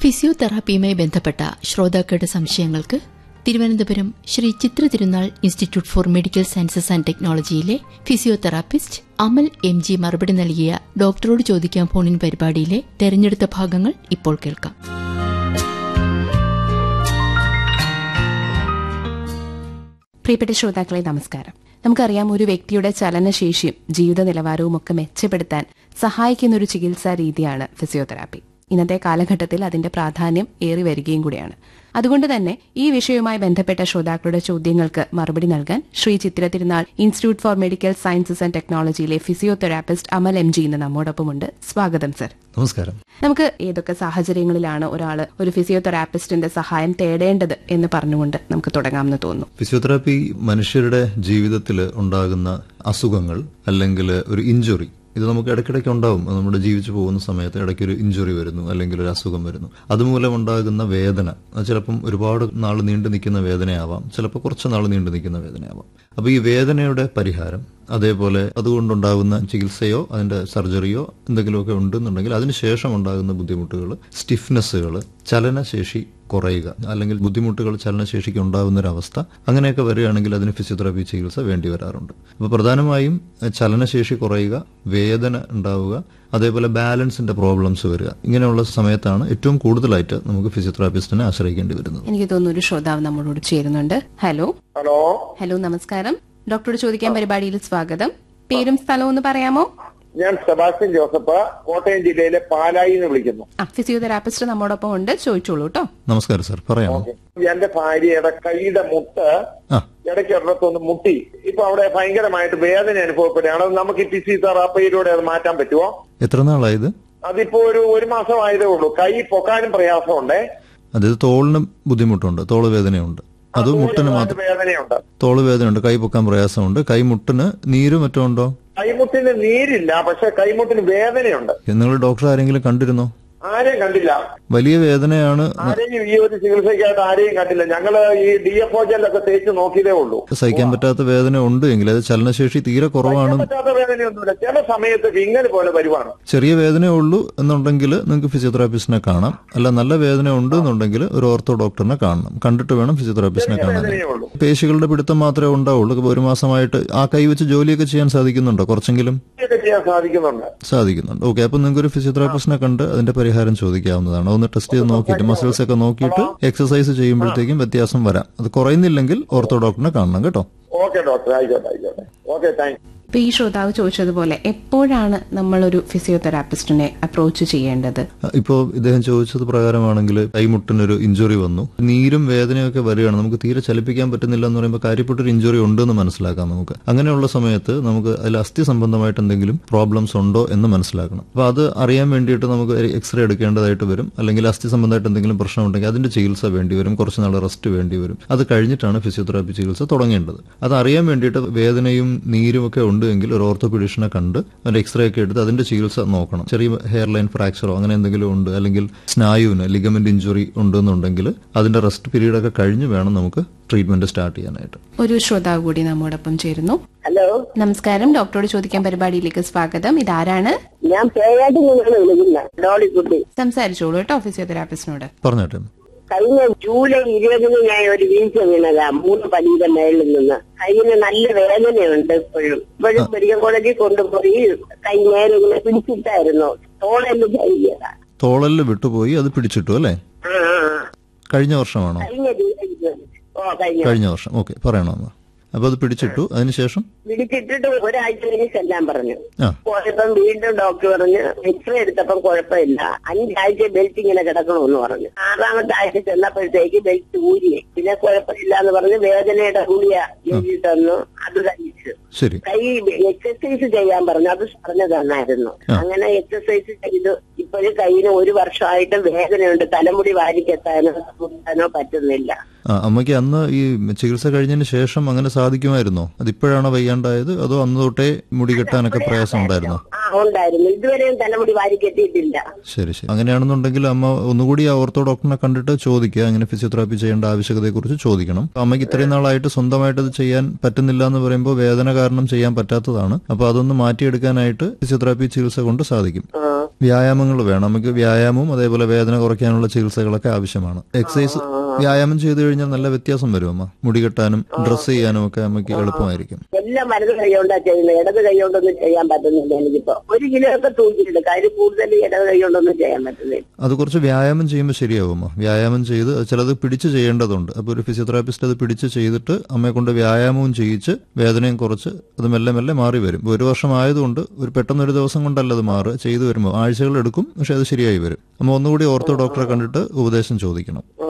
ഫിസിയോതെറാപ്പിയുമായി ബന്ധപ്പെട്ട ശ്രോതാക്കളുടെ സംശയങ്ങൾക്ക് Thiruvananthapuram Sree Chitra Thirunal institute for medical sciences and ടെക്നോളജിയിലെ ഫിസിയോതെറാപ്പിസ്റ്റ് അമൽ എം ജി മറുപടി നൽകിയ ഡോക്ടറോട് ചോദിക്കാൻ ഫോണിൻ പരിപാടിയിലെ തെരഞ്ഞെടുത്ത ഭാഗങ്ങൾ ഇപ്പോൾ കേൾക്കാം പ്രിയപ്പെട്ട ശ്രോതാക്കളെ നമസ്കാരം നമുക്കറിയാം ഒരു വ്യക്തിയുടെ ചലനശേഷിയും ജീവിത നിലവാരവും ഒക്കെ മെച്ചപ്പെടുത്താൻ സഹായിക്കുന്ന ഒരു ചികിത്സാ രീതിയാണ് ഫിസിയോതെറാപ്പി ഇന്നത്തെ കാലഘട്ടത്തിൽ അതിന്റെ പ്രാധാന്യം ഏറി വരികയും കൂടിയാണ് അതുകൊണ്ട് തന്നെ ഈ വിഷയവുമായി ബന്ധപ്പെട്ട ശ്രോതാക്കളുടെ ചോദ്യങ്ങൾക്ക് മറുപടി നൽകാൻ Sree Chitra Thirunal institute for medical sciences and ടെക്നോളജിയിലെ ഫിസിയോതെറാപ്പിസ്റ്റ് അമൽ എം ജി ഇന്ന് നമ്മോടൊപ്പമുണ്ട് സ്വാഗതം സർ നമസ്കാരം നമുക്ക് ഏതൊക്കെ സാഹചര്യങ്ങളിലാണ് ഒരാൾ ഒരു ഫിസിയോതെറാപ്പിസ്റ്റിന്റെ സഹായം തേടേണ്ടത് എന്ന് പറഞ്ഞുകൊണ്ട് നമുക്ക് തുടങ്ങാമെന്ന് തോന്നുന്നു ഫിസിയോതെറാപ്പി മനുഷ്യരുടെ ജീവിതത്തിൽ ഉണ്ടാകുന്ന അസുഖങ്ങൾ അല്ലെങ്കിൽ ഒരു ഇഞ്ചുറി ഇത് നമുക്ക് ഇടയ്ക്കിടയ്ക്ക് ഉണ്ടാവും അത് നമ്മുടെ ജീവിച്ചു പോകുന്ന സമയത്ത് ഇടയ്ക്ക് ഒരു ഇഞ്ചുറി വരുന്നു അല്ലെങ്കിൽ ഒരു അസുഖം വരുന്നു അതുമൂലം ഉണ്ടാകുന്ന വേദന അത് ചിലപ്പം ഒരുപാട് നാൾ നീണ്ടു നിൽക്കുന്ന വേദനയാവാം ചിലപ്പോൾ കുറച്ച് നാൾ നീണ്ടു നിൽക്കുന്ന വേദനയാവാം അപ്പോൾ ഈ വേദനയുടെ പരിഹാരം അതേപോലെ അതുകൊണ്ടുണ്ടാകുന്ന ചികിത്സയോ അതിന്റെ സർജറിയോ എന്തെങ്കിലുമൊക്കെ ഉണ്ടെന്നുണ്ടെങ്കിൽ അതിനുശേഷം ഉണ്ടാകുന്ന ബുദ്ധിമുട്ടുകൾ സ്റ്റിഫ്നെസ്സുകൾ ചലനശേഷി കുറയുക അല്ലെങ്കിൽ ബുദ്ധിമുട്ടുകൾ ചലനശേഷിക്ക് ഉണ്ടാകുന്ന ഒരു അവസ്ഥ അങ്ങനെയൊക്കെ വരികയാണെങ്കിൽ അതിന് ഫിസിയോതെറാപ്പി ചികിത്സ വേണ്ടി വരാറുണ്ട് അപ്പോൾ പ്രധാനമായും എഹ്, ചലനശേഷി കുറയുക വേദന ഉണ്ടാവുക അതേപോലെ ബാലൻസിന്റെ പ്രോബ്ലംസ് വരിക ഇങ്ങനെയുള്ള സമയത്താണ് ഏറ്റവും കൂടുതലായിട്ട് നമുക്ക് ഫിസിയോതെറാപ്പിസ്റ്റിനെ ആശ്രയിക്കേണ്ടി വരുന്നത് എനിക്ക് തോന്നുന്നു ഒരു ശ്രോതാവ് നമ്മളോട് ചേരുന്നുണ്ട് ഹലോ ഹലോ ഹലോ നമസ്കാരം ഡോക്ടറോട് ചോദിക്കാൻ പരിപാടിയിൽ സ്വാഗതം പേരും സ്ഥലവും ഒന്ന് പറയാമോ ഞാൻ സെബാസ്റ്റ്യൻ ജോസഫ് കോട്ടയം ജില്ലയിലെ പാലായി എന്ന് വിളിക്കുന്നു ആ ഫിസിയോതെറാപ്പിസ്റ്റ് നമ്മോടൊപ്പം ഉണ്ട് ചോദിച്ചോളൂ കേട്ടോ നമസ്കാരം സാർ പറയാമോ എന്റെ ഭാര്യയുടെ കൈയുടെ മുട്ട് ആ ഇടയ്ക്ക് ഒരിടത്തൊന്ന് മുട്ടി ഇപ്പൊ അവിടെ ഭയങ്കരമായിട്ട് വേദന അനുഭവപ്പെടുകയാണ് അത് നമുക്ക് ഈ ഫിസിയോതെറാപ്പിയിലൂടെ അത് മാറ്റാൻ പറ്റുമോ എത്ര നാളായത് അതിപ്പോ ഒരു ഒരു മാസം ആയതേ ഉള്ളൂ കൈ പൊക്കാനും പ്രയാസമുണ്ടേ അതായത് തോളിന് ബുദ്ധിമുട്ടുണ്ട് തോള് വേദനയുണ്ട് അത് മുട്ടിന് മാത്രം വേദനയുണ്ട് തോള് വേദനയുണ്ട് കൈ പൊക്കാൻ പ്രയാസമുണ്ട് കൈ മുട്ടിന് നീരും മറ്റോ ഉണ്ടോ കൈമുട്ടിന് നീരില്ല പക്ഷെ കൈമുട്ടിന് വേദനയുണ്ട് നിങ്ങൾ ഡോക്ടർ ആരെങ്കിലും കണ്ടിരുന്നോ ആരെയും കണ്ടില്ല വലിയ വേദനയാണ് ആരെയും ഈ ഒരു ചികിത്സയ്ക്കായിട്ട് ആരെയും കണ്ടില്ല ഞങ്ങള് ഈ ഡി എഫ് ഒ ജെല്ലൊക്കെ തേച്ച് നോക്കിയതേ ഉള്ളൂ സഹിക്കാൻ പറ്റാത്ത വേദന ഉണ്ട് എങ്കിൽ അത് ചലനശേഷി തീരെ കുറവാണ് പറ്റാത്ത വേദനയൊന്നുമില്ല ചില സമയത്ത് വിങ്ങൽ പോലെ വരുവാണ് ചെറിയ വേദന ഉള്ളൂ എന്നുണ്ടെങ്കിൽ നിങ്ങൾക്ക് ഫിസിയോതെറാപ്പിസ്റ്റിനെ കാണാം അല്ല നല്ല വേദന ഉണ്ട് എന്നുണ്ടെങ്കിൽ ഒരു ഓർത്തോ ഡോക്ടറിനെ കാണണം കണ്ടിട്ട് വേണം ഫിസിയോതെറാപ്പിസ്റ്റിനെ കാണാൻ വേദനയേ ഉള്ളൂ പേശികളുടെ പിടുത്തം മാത്രമേ ഉണ്ടാവുള്ളൂ ഇപ്പൊ ഒരു മാസമായിട്ട് ആ കൈ വെച്ച് ജോലിയൊക്കെ ചെയ്യാൻ സാധിക്കുന്നുണ്ടോ കുറച്ചെങ്കിലും ഇതൊക്കെ ചെയ്യാൻ സാധിക്കുന്നുണ്ട് സാധിക്കുന്നുണ്ട് ഓക്കെ അപ്പൊ നിങ്ങൾക്ക് ഒരു ഫിസിയോതെറാപ്പിസ്റ്റിനെ കണ്ട് അതിന്റെ പരിഹാരം ചോദിക്കാവുന്നതാണ് ഒന്ന് ടെസ്റ്റ് ചെയ്ത് നോക്കിയിട്ട് മസിൽസ് ഒക്കെ നോക്കിയിട്ട് എക്സസൈസ് ചെയ്യുമ്പോഴത്തേക്കും വ്യത്യാസം വരാം അത് കുറയുന്നില്ലെങ്കിൽ ഓർത്തോ ഡോക്ടറിനെ കാണണം കേട്ടോ ഓക്കെ ഡോക്ടർ ആയിക്കോട്ടെ ആയിക്കോട്ടെ ഓക്കെ താങ്ക് ഇപ്പൊ ഈ ശ്രോതാവ് ചോദിച്ചതുപോലെ എപ്പോഴാണ് നമ്മളൊരു ഫിസിയോതെറാപ്പിസ്റ്റിനെ അപ്രോച്ച് ചെയ്യേണ്ടത് ഇപ്പോൾ ഇദ്ദേഹം ചോദിച്ചത് പ്രകാരമാണെങ്കിൽ കൈമുട്ടിനൊരു ഇഞ്ചുറി വന്നു നീരും വേദനയൊക്കെ വരികയാണ് നമുക്ക് തീരെ ചലിപ്പിക്കാൻ പറ്റുന്നില്ല എന്ന് പറയുമ്പോൾ കാര്യപ്പെട്ടൊരു ഇഞ്ചുറി ഉണ്ടെന്ന് മനസ്സിലാക്കാം നമുക്ക് അങ്ങനെയുള്ള സമയത്ത് നമുക്ക് അതിൽ അസ്ഥി സംബന്ധമായിട്ട് എന്തെങ്കിലും പ്രോബ്ലംസ് ഉണ്ടോ എന്ന് മനസ്സിലാക്കണം അപ്പോൾ അത് അറിയാൻ വേണ്ടിയിട്ട് നമുക്ക് എക്സ്റേ എടുക്കേണ്ടതായിട്ട് വരും അല്ലെങ്കിൽ അസ്ഥി സംബന്ധമായിട്ട് എന്തെങ്കിലും പ്രശ്നം ഉണ്ടെങ്കിൽ അതിന്റെ ചികിത്സ വേണ്ടി വരും കുറച്ച് നാൾ റെസ്റ്റ് വേണ്ടി വരും അത് കഴിഞ്ഞിട്ടാണ് ഫിസിയോതെറാപ്പി ചികിത്സ തുടങ്ങേണ്ടത് അത് അറിയാൻ വേണ്ടിയിട്ട് വേദനയും നീരും ഒക്കെ ഉണ്ട് എങ്കിൽ ഒരു ഓർത്തോപീഡിഷനെ കണ്ട് അതിന്റെ എക്സ്റേ ഒക്കെ എടുത്ത് അതിന്റെ ചികിത്സ നോക്കണം ചെറിയ ഹെയർ ലൈൻ ഫ്രാക്ചറോ അങ്ങനെ എന്തെങ്കിലും ഉണ്ട് അല്ലെങ്കിൽ സ്നായുവിന് ലിഗമെന്റ് ഇഞ്ചുറി ഉണ്ടെന്നുണ്ടെങ്കിൽ അതിന്റെ റെസ്റ്റ് പീരീഡ് ഒക്കെ കഴിഞ്ഞ് വേണം നമുക്ക് ട്രീറ്റ്മെന്റ് സ്റ്റാർട്ട് ചെയ്യാനായിട്ട് ഒരു ശ്രോതാവ് കൂടി നമ്മോടൊപ്പം ചേരുന്നു ഹലോ നമസ്കാരം ഡോക്ടറോട് ചോദിക്കാൻ പരിപാടിയിലേക്ക് സ്വാഗതം ഇതാരാണ് ഞാൻ പേയാട്ടിൽ നിന്നാണ് വിളിക്കുന്നത് ഡോളിക്കുട്ടി സംസാരിച്ചോളൂ കേട്ടോ ഫിസിയോതെറാപ്പിസ്റ്റിനോട് പറഞ്ഞോട്ടെ കഴിഞ്ഞ ജൂലൈ ഇരുപതിന് ഞാൻ ഒരു വീഴ്ച വീണതാ മൂന്ന് പടിയുടെ മേളിൽ നിന്ന് കയ്യിന് നല്ല വേദനയുണ്ട് ഇപ്പോഴും ഇപ്പോഴും മെഡിക്കൽ കോളേജിൽ കൊണ്ടുപോയി കൈ നേരെ ഇങ്ങനെ പിടിച്ചിട്ടായിരുന്നു തോളെല്ലാം കൈയതാ തോളലിൽ വിട്ടുപോയി അത് പിടിച്ചിട്ടു അല്ലേ ആ ആ, ആ. കഴിഞ്ഞ വർഷമാണോ കഴിഞ്ഞ ജൂലൈ ഇരുപത് ഓ കഴിഞ്ഞ കഴിഞ്ഞ വർഷം ഓക്കെ പറയണോ അമ്മ അപ്പൊ അത് പിടിച്ചിട്ടു അതിനുശേഷം പിടിച്ചിട്ടിട്ട് ഒരാഴ്ച കഴിഞ്ഞ് ചെല്ലാൻ പറഞ്ഞു ആ പോയപ്പം വീണ്ടും ഡോക്ടർ പറഞ്ഞു എക്സ്റേ എടുത്തപ്പം കുഴപ്പമില്ല അഞ്ചാഴ്ച ബെൽറ്റ് ഇങ്ങനെ കിടക്കണമെന്ന് പറഞ്ഞു ആറാമത്തെ ആഴ്ച ചെന്നപ്പോഴത്തേക്ക് ബെൽറ്റ് ഊരി പിന്നെ കുഴപ്പമില്ല എന്ന് പറഞ്ഞ് വേദനയുടെ ഗുളിയ എഴുതി തന്നു അത് കഴിച്ചു ശരി കൈ എക്സസൈസ് ചെയ്യാൻ പറഞ്ഞു അത് പറഞ്ഞു തന്നായിരുന്നു അങ്ങനെ എക്സസൈസ് ചെയ്തു ഇപ്പോഴും കയ്യിന് ഒരു വർഷമായിട്ട് വേദനയുണ്ട് തലമുടി വാരിക്കെത്താനോ മുട്ടാനോ പറ്റുന്നില്ല ആ അമ്മയ്ക്ക് അന്ന് ഈ ചികിത്സ കഴിഞ്ഞതിന് ശേഷം അങ്ങനെ സാധിക്കുമായിരുന്നോ അതിപ്പോഴാണോ വയ്യാണ്ടായത് അതോ അന്ന് തൊട്ടേ മുടി കെട്ടാനൊക്കെ പ്രയാസം ഉണ്ടായിരുന്നോ ആ ഉണ്ടായിരുന്നു ഇതുവരെയും തലമുടി വാരിക്കെട്ടിയിട്ടില്ല ശരി ശരി അങ്ങനെയാണെന്നുണ്ടെങ്കിൽ അമ്മ ഒന്നുകൂടി ആ ഓർത്തോ ഡോക്ടറിനെ കണ്ടിട്ട് ചോദിക്കുക അങ്ങനെ ഫിസിയോതെറാപ്പി ചെയ്യേണ്ട ആവശ്യകതയെക്കുറിച്ച് ചോദിക്കണം അപ്പൊ അമ്മയ്ക്ക് ഇത്രയും നാളായിട്ട് സ്വന്തമായിട്ട് ഇത് ചെയ്യാൻ പറ്റുന്നില്ല എന്ന് പറയുമ്പോൾ വേദന കാരണം ചെയ്യാൻ പറ്റാത്തതാണ് അപ്പൊ അതൊന്ന് മാറ്റിയെടുക്കാനായിട്ട് ഫിസിയോതെറാപ്പി ചികിത്സ കൊണ്ട് സാധിക്കും ആ വ്യായാമങ്ങൾ വേണം നമുക്ക് വ്യായാമവും അതേപോലെ വേദന കുറയ്ക്കാനുള്ള ചികിത്സകളൊക്കെ ആവശ്യമാണ് എക്സസൈസ് വ്യായാമം ചെയ്തു കഴിഞ്ഞാൽ നല്ല വ്യത്യാസം വരും അമ്മ മുടി കെട്ടാനും ഡ്രസ്സ് ചെയ്യാനും ഒക്കെ നമുക്ക് എളുപ്പമായിരിക്കും എല്ലാം വലത് കൈകൊണ്ടാ ചെയ്യുന്നത് ഇടത് കൈകൊണ്ടൊന്നും ചെയ്യാൻ പറ്റുന്നില്ല എനിക്കിപ്പോ ഒരു കിലോ ഒക്കെ തൂക്കിയിട്ടുണ്ട് കാര്യം കൂടുതൽ ഇടത് കൈകൊണ്ടൊന്നും ചെയ്യാൻ പറ്റുന്നില്ല അത് കുറച്ച് വ്യായാമം ചെയ്യുമ്പോൾ ശരിയാവും അമ്മ വ്യായാമം ചെയ്ത് ചിലത് പിടിച്ച് ചെയ്യേണ്ടതുണ്ട് അപ്പോൾ ഒരു ഫിസിയോതെറാപ്പിസ്റ്റ് അത് പിടിച്ച് ചെയ്തിട്ട് അമ്മയെ കൊണ്ട് വ്യായാമവും ചെയ്യിച്ച് വേദനയും കുറച്ച് അത് മെല്ലെ മെല്ലെ മാറി വരും ഇപ്പൊ ഒരു വർഷം ആയതുകൊണ്ട് ഒരു പെട്ടെന്ന് ഒരു ദിവസം കൊണ്ടല്ല അത് മാറുക ചെയ്തു വരുമ്പോൾ ആഴ്ചകൾ എടുക്കും പക്ഷെ അത് ശരിയായി വരും അമ്മ ഒന്നുകൂടി ഓർത്തോ ഡോക്ടറെ കണ്ടിട്ട് ഉപദേശം ചോദിക്കണം ആ,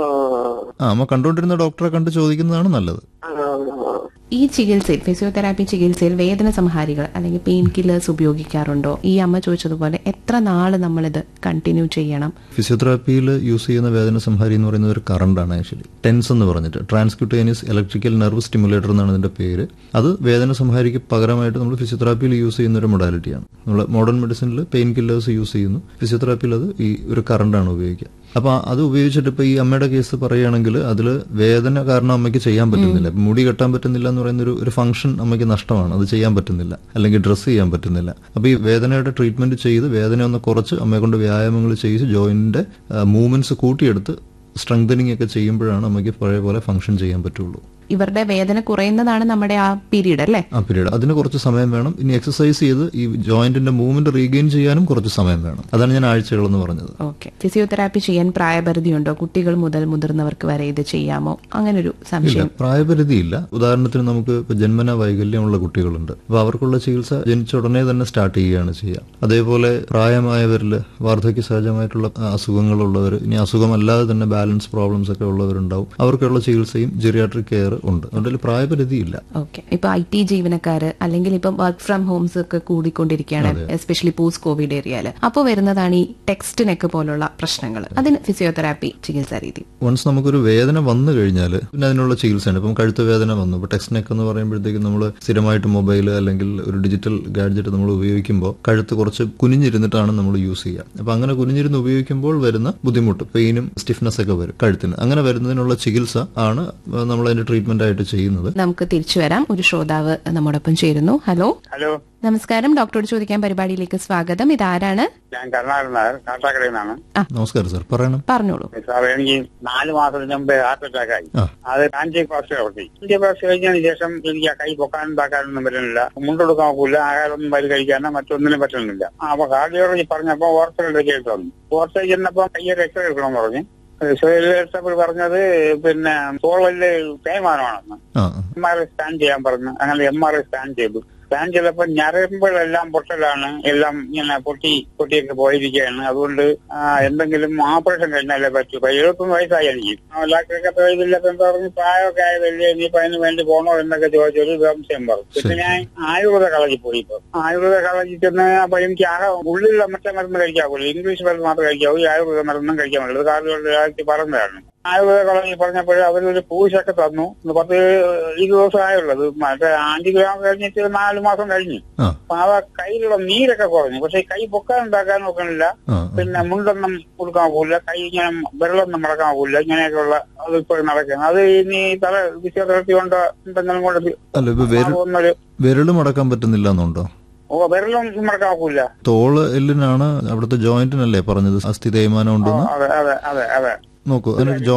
ആ അമ്മ കണ്ടുകൊണ്ടിരുന്ന ഡോക്ടറെ കണ്ട് ചോദിക്കുന്നതാണ് നല്ലത് ആ, ആ. ഈ ചികിത്സയിൽ ഫിസിയോതെറാപ്പി ചികിത്സയിൽ വേദന സംഹാരികൾ അല്ലെങ്കിൽ പെയിൻ കില്ലേഴ്സ് ഉപയോഗിക്കാറുണ്ടോ ഈ അമ്മ ചോദിച്ചതുപോലെ എത്ര നാള് നമ്മളിത് കണ്ടിന്യൂ ചെയ്യണം ഫിസിയോതെറാപ്പിയിൽ യൂസ് ചെയ്യുന്ന വേദന സംഹാരി എന്ന് പറയുന്നത് ഒരു കറണ്ടാണ് ആക്ച്വലി ടെൻസ് എന്ന് പറഞ്ഞിട്ട് ട്രാൻസ്ക്യൂട്ടേനിയസ് ഇലക്ട്രിക്കൽ നെർവ് സ്റ്റിമുലേറ്റർ എന്നാണ് ഇതിന്റെ പേര് അത് വേദന സംഹാരിക്ക് പകരമായിട്ട് നമ്മൾ ഫിസിയോതെറാപ്പിയിൽ യൂസ് ചെയ്യുന്ന ഒരു മൊഡാലിറ്റിയാണ് നമ്മൾ മോഡേൺ മെഡിസിനിൽ പെയിൻ കില്ലേഴ്സ് യൂസ് ചെയ്യുന്നു ഫിസിയോതെറാപ്പിയിൽ അത് ഈ ഒരു കറണ്ടാണ് ഉപയോഗിക്കുക അപ്പൊ അത് ഉപയോഗിച്ചിട്ട് ഇപ്പൊ ഈ അമ്മയുടെ കേസ് പറയുകയാണെങ്കിൽ അതിൽ വേദന കാരണം അമ്മയ്ക്ക് ചെയ്യാൻ പറ്റുന്നില്ല ഇപ്പൊ മുടി കെട്ടാൻ പറ്റുന്നില്ല എന്ന് പറയുന്ന ഒരു ഒരു ഫംഗ്ഷൻ അമ്മയ്ക്ക് നഷ്ടമാണ് അത് ചെയ്യാൻ പറ്റുന്നില്ല അല്ലെങ്കിൽ ഡ്രസ്സ് ചെയ്യാൻ പറ്റുന്നില്ല അപ്പൊ ഈ വേദനയുടെ ട്രീറ്റ്മെന്റ് ചെയ്ത് വേദന ഒന്ന് കുറച്ച് അമ്മയെ കൊണ്ട് വ്യായാമങ്ങൾ ചെയ്ത് ജോയിന്റിന്റെ മൂവ്മെന്റ്സ് കൂട്ടിയെടുത്ത് സ്ട്രെങ്തനിങ് ഒക്കെ ചെയ്യുമ്പോഴാണ് അമ്മയ്ക്ക് പഴയ പോലെ ഫംഗ്ഷൻ ചെയ്യാൻ പറ്റുള്ളൂ ഇവരുടെ വേദന കുറയുന്നതാണ് നമ്മുടെ ആ പീരീഡ് അല്ലേ ആ പീരീഡ് അതിന് കുറച്ച് സമയം വേണം ഇനി എക്സസൈസ് ചെയ്ത് ഈ ജോയിന്റിന്റെ മൂവ്മെന്റ് റീഗെയിൻ ചെയ്യാനും കുറച്ച് സമയം വേണം അതാണ് ഞാൻ ആഴ്ചകൾ എന്ന് പറഞ്ഞത് ഓക്കെ ഫിസിയോതെറാപ്പി ചെയ്യാൻ പ്രായപരിധിയുണ്ടോ കുട്ടികൾ മുതൽ മുതിർന്നവർക്ക് വരെ ഇത് ചെയ്യാമോ അങ്ങനൊരു ഇല്ല സംശയം പ്രായപരിധിയില്ല ഉദാഹരണത്തിന് നമുക്ക് ഇപ്പൊ ജന്മന വൈകല്യമുള്ള കുട്ടികളുണ്ട് അപ്പൊ അവർക്കുള്ള ചികിത്സ ജനിച്ച ഉടനെ തന്നെ സ്റ്റാർട്ട് ചെയ്യുകയാണ് ചെയ്യുക അതേപോലെ പ്രായമായവരിൽ വാർദ്ധക്യ സഹജമായിട്ടുള്ള ആ, അസുഖങ്ങളുള്ളവർ ഇനി അസുഖമല്ലാതെ തന്നെ ബാലൻസ് പ്രോബ്ലംസ് ഒക്കെ ഉള്ളവരുണ്ടാവും അവർക്കുള്ള ചികിത്സയും ജെറിയാട്രിക് കെയർ ഉണ്ട് അതുകൊണ്ട് പ്രായപരിധിയില്ല ഓക്കെ ഇപ്പൊ ഐ ടി ജീവനക്കാര് അല്ലെങ്കിൽ ഇപ്പൊ വർക്ക് ഫ്രം ഹോംസ് ഒക്കെ കൂടിക്കൊണ്ടിരിക്കുകയാണ് എസ്പെഷ്യലി പോസ്റ്റ് കോവിഡ് ഏരിയയില് അപ്പോൾ വരുന്നതാണ് ഈ ടെക്സ്റ്റ് നെക്ക് പോലുള്ള പ്രശ്നങ്ങൾ അതിന് ഫിസിയോതെറാപ്പി ചികിത്സാ രീതി വൺസ് നമുക്കൊരു വേദന വന്നു കഴിഞ്ഞാൽ പിന്നെ അതിനുള്ള ചികിത്സയാണ് ഇപ്പം കഴുത്ത് വേദന വന്നു ഇപ്പൊ ടെക്സ്റ്റ് നെക്ക് എന്ന് പറയുമ്പോഴത്തേക്കും നമ്മൾ സ്ഥിരമായിട്ട് മൊബൈൽ അല്ലെങ്കിൽ ഒരു ഡിജിറ്റൽ ഗാഡ്ജറ്റ് നമ്മൾ ഉപയോഗിക്കുമ്പോൾ കഴുത്ത് കുറച്ച് കുനിഞ്ഞിരുന്നിട്ടാണ് നമ്മൾ യൂസ് ചെയ്യുക അപ്പൊ അങ്ങനെ കുനിഞ്ഞിരുന്ന് ഉപയോഗിക്കുമ്പോൾ വരുന്ന ബുദ്ധിമുട്ട് പെയിനും സ്റ്റിഫ്നെസ് ഒക്കെ വരും കഴുത്തിന് അങ്ങനെ വരുന്നതിനുള്ള ചികിത്സ ആണ് നമ്മൾ അതിന്റെ ട്രീറ്റ്മെന്റ് ആയിട്ട് ചെയ്യുന്നത് നമുക്ക് തിരിച്ചു വരാം ഒരു ശ്രോതാവ് നമ്മോടൊപ്പം ചേരുന്നു ഹലോ ഹലോ നമസ്കാരം ഡോക്ടറോട് ചോദിക്കാൻ പരിപാടിയിലേക്ക് സ്വാഗതം ഇതാരാണ് ഞാൻ കരുണാകരൻ നായർ കാട്ടാക്കടയിൽ നിന്നാണ് നമസ്കാരം സാർ പറയണം പറഞ്ഞോളൂ സാർ എനിക്ക് നാല് മാസത്തിന് മുമ്പ് ഹാർട്ട് അറ്റാക്ക് ആയി ആ. അത് ആന്റിയോപ്ലാസ്റ്റി നടത്തി ആന്റിയോപ്ലാസ്റ്റി കഴിഞ്ഞതിന് ശേഷം എനിക്ക് ആ കൈ പൊക്കാനും താക്കാനൊന്നും പറ്റുന്നില്ല മുണ്ടെടുക്കാൻ ഒക്കില്ല ആഹാരമൊന്നും വരി കഴിക്കാനോ മറ്റൊന്നിനും പറ്റുന്നില്ല ആ, അപ്പൊ കാർഡിയോളജി പറഞ്ഞപ്പോ ഓർത്തയിലേക്ക് എടുത്തു തന്നു ഓർത്തയിൽ ചെന്നപ്പോ കയ്യൊരു എക്സ്റേ എടുക്കണം പറഞ്ഞു എടുത്തപ്പോൾ പറഞ്ഞത് പിന്നെ തോളല് തേയ്മാനമാണെന്ന് ആ എം ആർ ഐ സ്കാൻ ചെയ്യാൻ പറഞ്ഞു അങ്ങനെ എം ആർ ഐ സ്കാൻ ചെയ്തു സ്കാൻ ചെയ്തപ്പോ ഞരമ്പുകളെല്ലാം പൊട്ടലാണ് എല്ലാം ഇങ്ങനെ പൊട്ടി പൊട്ടിയൊക്കെ പോയിരിക്കുകയാണ് അതുകൊണ്ട് ആ, എന്തെങ്കിലും ഓപ്പറേഷൻ കഴിഞ്ഞാലേ പറ്റൂ ഇപ്പൊ എഴുപത്തൊന്ന് വയസ്സായി എനിക്ക് ആ, ഡോക്ടറൊക്കെ ഇപ്പൊ ഇതില്ല ഇപ്പൊ എന്താ പറഞ്ഞു പ്രായമൊക്കെ ആയതല്ലേ ഇനിയിപ്പോ അതിന് വേണ്ടി പോണോ എന്നൊക്കെ ചോദിച്ചൊരു സംശയം പറഞ്ഞു പിന്നെ ഞാൻ ആയുർവേദ കളജിൽ പോയി ഇപ്പൊ ആയുർവേദ കളജിൽ ചെന്ന് അപ്പൊ എനിക്ക് ആകെ ഉള്ളിലുള്ള മറ്റേ മരുന്ന് കഴിക്കാവൂല ഇംഗ്ലീഷ് മരുന്ന് മാത്രമേ കഴിക്കാവൂ ഈ ആയുർവേദ മരുന്നും കഴിക്കാൻ പറ്റില്ല കാർഡിയോളജി പറഞ്ഞതാണ് ആയുർവേദ കോളേജിൽ പറഞ്ഞപ്പോൾ അവരൊരു പൂശൊക്കെ തന്നു ഇത് പത്ത് ഇരുപത് ദിവസം ആയുള്ളത് മറ്റേ ആന്റിഗ്രാം കഴിഞ്ഞിട്ട് നാല് മാസം കഴിഞ്ഞു ആ അപ്പൊ ആ കയ്യിലുള്ള നീരൊക്കെ കുറഞ്ഞു പക്ഷെ കൈ പൊക്കാൻ ഉണ്ടാക്കാൻ നോക്കണില്ല ആ പിന്നെ മുണ്ടൊന്നും കൊടുക്കാൻ പോകില്ല കൈ ഇങ്ങനെ വിരലൊന്നും മടക്കാൻ പോകില്ല ഇങ്ങനെയൊക്കെയുള്ള അത് ഇപ്പോൾ നടക്കുന്നത് അത് ഇനി തല ഫിസിയോതെറാപ്പി കൊണ്ട് എന്തെങ്കിലും കൊണ്ട് അല്ല ഇപ്പൊ വിരൽ പോകുന്നൊരു വിരല് മടക്കാൻ പറ്റുന്നില്ല എന്നുണ്ടോ ഓ വിരലൊന്നും മടക്കാൻ പോകില്ല തോള് എല്ലിനാണ് അവിടുത്തെ ജോയിന്റിനല്ലേ പറഞ്ഞത് അസ്ഥി തേയ്മാനം ഓ, ഉണ്ടെന്ന് അതെ അതെ അതെ അതെ നോക്കൂ അതിന്